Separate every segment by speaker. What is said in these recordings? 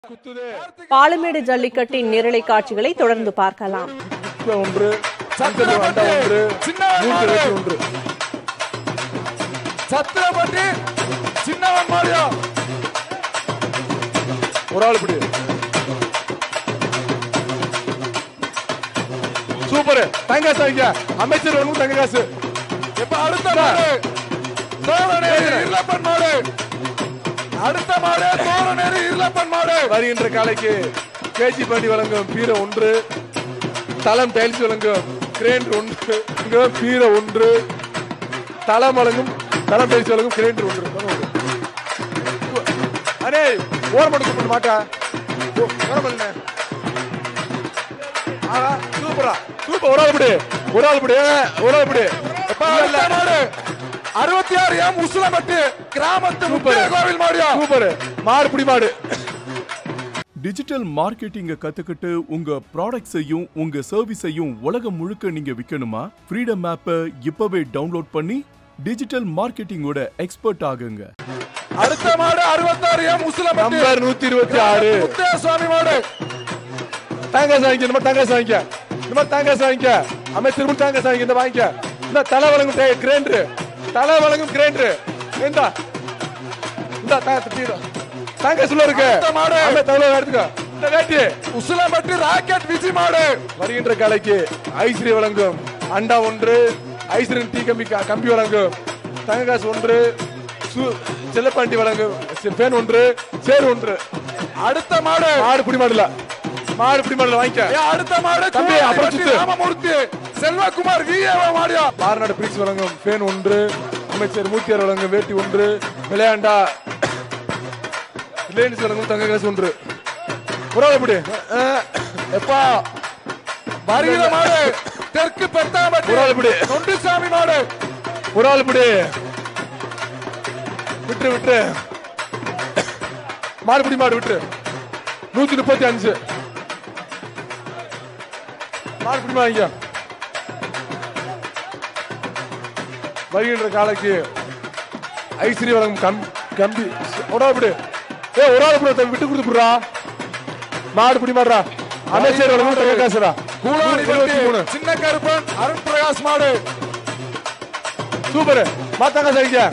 Speaker 1: குத்துது
Speaker 2: பாலமேடு ஜல்லிக்கட்டின் நேரலை காட்சிகளை தொடர்ந்து பார்க்கலாம்
Speaker 1: இப்ப ஒன்று சந்தன அண்டா ஒன்று மூன்று வெற்றி ஒன்று
Speaker 3: சத்திரப்பட்டி சின்னவன் மாடியா
Speaker 1: ஒரு ஆள் இப்படி சூப்பர் தங்க காசு வாங்கிக்க அமைச்சர் ஒன்றும் தங்க காசு
Speaker 3: இப்ப அடுத்த மாடு தோரணேரி இருளப்பன் மாடு அடுத்த மாடு தோரணேரி இருளப்பன் மாடு
Speaker 1: வருகின்ற காலைக்கு கேஜி பாண்டி வழங்கும் பீர ஒன்று தளம் டைல்ஸ் வழங்கும் கிரேண்ட் ஒன்று இங்க பீர ஒன்று தளம் வழங்கும் தளம் டைல்ஸ் வழங்கும் கிரேண்ட் ஒன்று அடே ஓரம் மட்டும் கூப்பிட மாட்டா ஓ, ஓரம் பண்ணு. ஆஹா, சூப்பரா சூப்பர் ஒரு ஆள் இப்படி ஒரு ஆள் இப்படி ஒரு ஆள் இப்படி
Speaker 3: இப்ப அடுத்த மாடு அறுபத்தி ஆறு எம் உசுலப்பட்டு கிராமத்து முப்பது கோவில் மாடியா
Speaker 1: சூப்பர் மாடு பிடி மாடு
Speaker 4: டிஜிட்டல் மார்க்கெட்டிங்க கத்துக்கிட்டு உங்க ப்ராடக்ட்ஸையும் உங்க சர்வீஸையும் உலகம் முழுக்க நீங்க விற்கணுமா ஃப்ரீடம் ஆப்பை இப்பவே டவுன்லோட் பண்ணி டிஜிட்டல் மார்க்கெட்டிங்கோட எக்ஸ்பர்ட் ஆகுங்க
Speaker 3: அடுத்த மாடு அறுபத்தாறு எம் உசுலப்பட்டு
Speaker 1: நம்பர் நூத்தி இருபத்தி ஆறு
Speaker 3: முத்தைய சுவாமி மாடு
Speaker 1: தேங்காய் வாங்கிக்க இந்த மாதிரி தேங்காய் வாங்கிக்க இந்த மாதிரி தேங்காய் வாங்கிக்க அமைச்சர் கூட தேங்காய் வாங்கிக்க இந்த வாங்கிக்க இந்த தலை வழங்கும் கிரைண்டர் தலை வழங்கும் கிரைண்டர் இந்த இந்த தேங்காய் சொல்ல இருக்கு
Speaker 3: அடுத்த மாடு.
Speaker 1: அம்மே தலை எடுத்துக்க இந்த வேட்டி
Speaker 3: உசுலப்பட்டு ராக்கெட் விஜி மாடு
Speaker 1: வருகின்ற காலைக்கு ஐஸ்ரீ வழங்கும் அண்டா ஒன்று ஐஸ்ரீ டீ கம்பி க- கம்பி வழங்கும் தங்க காசு ஒன்று சு- செல்லப்பாண்டி வழங்கும் செ- பேன் ஒன்று சேர் ஒன்று
Speaker 3: அடுத்த மாடு
Speaker 1: மாடு பிடி மாடல மாடு பிடி மாடல வாங்கிக்க
Speaker 3: ஏ, அடுத்த மாடு
Speaker 1: தம்பி, அப்புறம்
Speaker 3: கூவாடிப்பட்டி
Speaker 1: சுத்து.
Speaker 3: ராமமூர்த்தி செல்வகுமார் விஏவ மாடியா
Speaker 1: பாரநாடு பிரிக்ஸ் வழங்கும் பேன் ஒன்று அமைச்சர் மூத்தியார் வழங்கும் வேட்டி ஒன்று விளையாண்டா ரிலையன்ஸ் வழங்கும் தங்க காசு ஒன்று ஒரு ஆள் எப்படி
Speaker 3: எப்பா வருகிற மாடு தெற்கு பெத்தாம்பட்டி
Speaker 1: ஒரு ஆள் இப்படி.
Speaker 3: தொண்டுசாமி மாடு
Speaker 1: ஒரு ஆள் இப்படி விட்டு விட்டு மாடு பிடி மாடு விட்டு நூத்தி முப்பத்தி அஞ்சு மாடு பிடி வாங்கிக்க வருகின்ற காலைக்கு ஐஸ்வரி வழங்கும் கம் கம்பி ஒரு ஆள் இப்படி ஏ ஒரு ஆள் இப்படி விட்டு கொடுத்துடுறா மாடு பிடி மாடுறா அமைச்சர் வழங்கும் தங்க காசுடா
Speaker 3: கூலாடிப்பட்டி
Speaker 1: இருபத்தி மூணு
Speaker 3: சின்ன கருப்பன் அருண் பிரகாஷ் மாடு
Speaker 1: சூப்பர் மாத்தாங்க வாங்கிக்க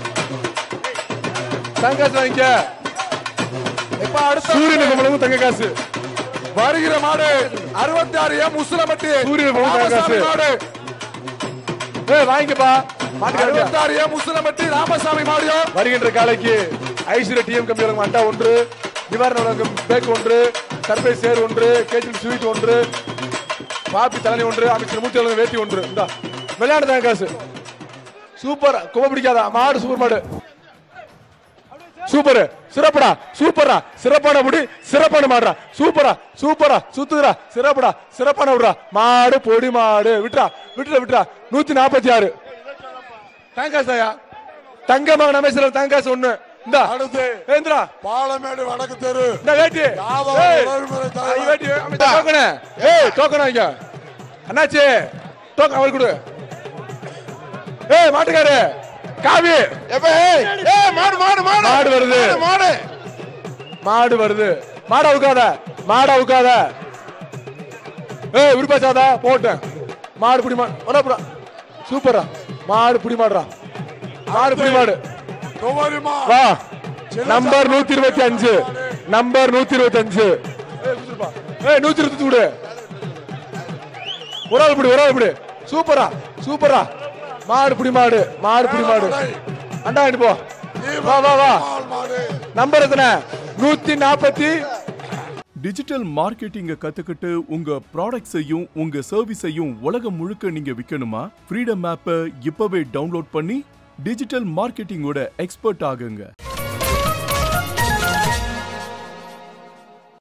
Speaker 1: தங்க காசு வாங்கிக்க
Speaker 3: எப்ப அடுத்த
Speaker 1: சூரியன் கமலமும் தங்க காசு
Speaker 3: வருகிற மாடு அறுபத்தி ஆறு எம் உசுலப்பட்டி
Speaker 1: சூரியன் பகவான்
Speaker 3: ராமசாமி
Speaker 1: காசு.
Speaker 3: மாடு
Speaker 1: ஏய் வாங்கிக்கப்பா மாட்டுக்காரங்க
Speaker 3: அறுபத்தி ஆறு எம் உசுலப்பட்டி ராமசாமி மாடியா
Speaker 1: வருகின்ற காலைக்கு ஐஸ்வர்யா டிஎம் கம்பி வழங்கும் அண்டா ஒன்று நிவாரண வழங்கும் பேக் ஒன்று சர்பை சேர் ஒன்று கேஜில் ஸ்வீட் ஒன்று பாப்பி தலைனி ஒன்று அமைச்சர் மூத்தி வழங்கும் வேட்டி ஒன்று இந்தா விளையாடு தங்க காசு சூப்பர் கும்ப பிடிக்காதா மாடு சூப்பர் மாடு சூப்பர் சிறப்புடா சூப்பரா சிறப்பான முடி சிறப்பான மாடுறா சூப்பரா சூப்பரா சுத்துதுடா சிறப்புடா சிறப்பான விடுறா மாடு பொடி மாடு விட்டுறா விட்டுற விட்டுறா நூத்தி நாற்பத்தி ஆறு தேங்காசாயா தங்க மகன் அமைச்சர் தேங்காசு ஒண்ணு இந்த
Speaker 3: அடுத்து
Speaker 1: ஏந்திரா
Speaker 3: பாலமேடு வடக்கு தெரு
Speaker 1: இந்த வேட்டி
Speaker 3: யாதவ
Speaker 1: ஏய்,
Speaker 3: உறவுமுறை தலைவர்.
Speaker 1: ஐ, வேட்டி அமைச்சர் டோக்கனு ஏய் டோக்கன் வாங்கிக்க அண்ணாச்சி டோக்கன் அவருக்கு கொடு ஏய் மாட்டுக்காரு காவி
Speaker 3: மாடு மாடு மாடு
Speaker 1: மாடு வருது.
Speaker 3: மாடு
Speaker 1: மாடு வருது மாடு அவுக்காத மாடு அவுக்காத ஏய் விருப்பாச்சாதா போட்டேன் மாடு புடி மாடு வரப்புடா சூப்பரா மாடு புடி மாடுறா மாடு புடி மாடு
Speaker 3: துவரிமா
Speaker 1: வா நம்பர் நூத்தி இருபத்தி அஞ்சு நம்பர் நூத்தி இருபத்தி அஞ்சு ஏய் நூத்தி இருபத்தி விடு ஒரு ஆள் இப்படி ஒரு ஆள் இப்படி சூப்பரா சூப்பரா மாடு புடி மாடு மாடு புடி மாடு அண்டா வாங்கிட்டு போ வா வா வா
Speaker 3: மாடு
Speaker 1: நம்பர் எத்தனை நூத்தி நாற்பத்தி
Speaker 4: டிஜிட்டல் மார்க்கெட்டிங்க கத்துக்கிட்டு உங்க ப்ராடக்ட்ஸையும் உங்க சர்வீஸையும் உலகம் முழுக்க நீங்க விற்கணுமா ஃப்ரீடம் ஆப்பை இப்பவே டவுன்லோட் பண்ணி டிஜிட்டல் மார்க்கெட்டிங்கோட எக்ஸ்பர்ட் ஆகுங்க